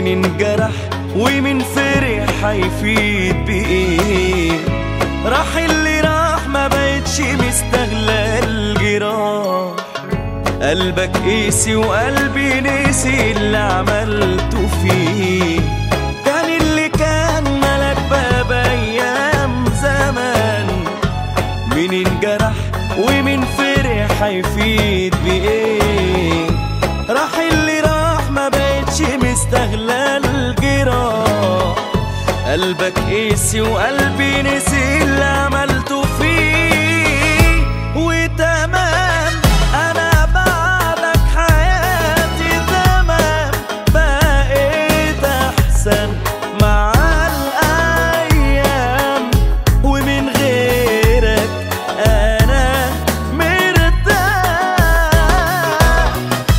انجرح ومن فرح هيفيد بإيه راح اللي راح ما بقتش مستغلى الجراح قلبك قيسي وقلبي نسي اللي عملته فيه كان اللي كان ملك باب ايام زمان مين انجرح ومين فرح هيفيد بايه راح اللي راح ما بقتش مستغلى الجراح قلبك قيسي وقلبي نسي اللي عملته فيه وتمام انا بعدك حياتي تمام بقيت احسن مع الايام ومن غيرك انا مرتاح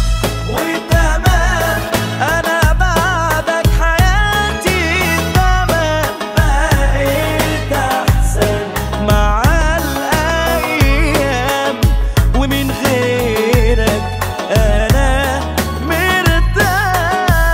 وتمام انا بعدك حياتي تمام بقيت احسن مع الايام ومن غيرك انا مرتاح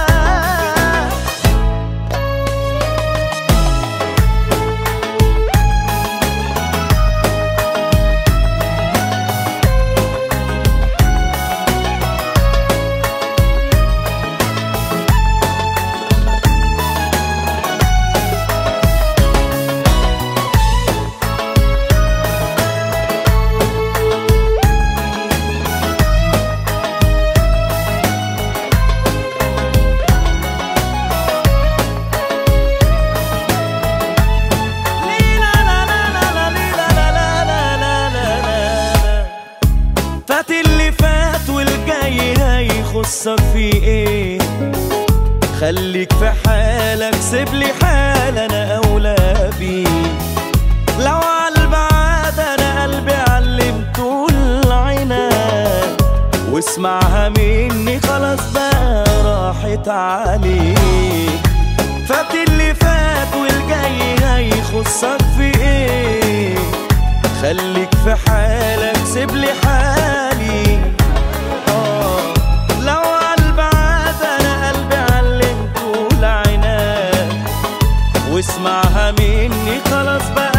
فات اللي فات والجاي هيخصك في ايه خليك في حالك سيب لي حال انا اولى بيه لو عالبعاد انا قلبي علمته العناد واسمعها مني خلاص بقى راحت عليك فات اللي فات والجاي هيخصك في ايه خليك في حالك سيب لي حالي آه لو عالبعاد انا قلبي علمته العناد واسمعها مني خلاص بقى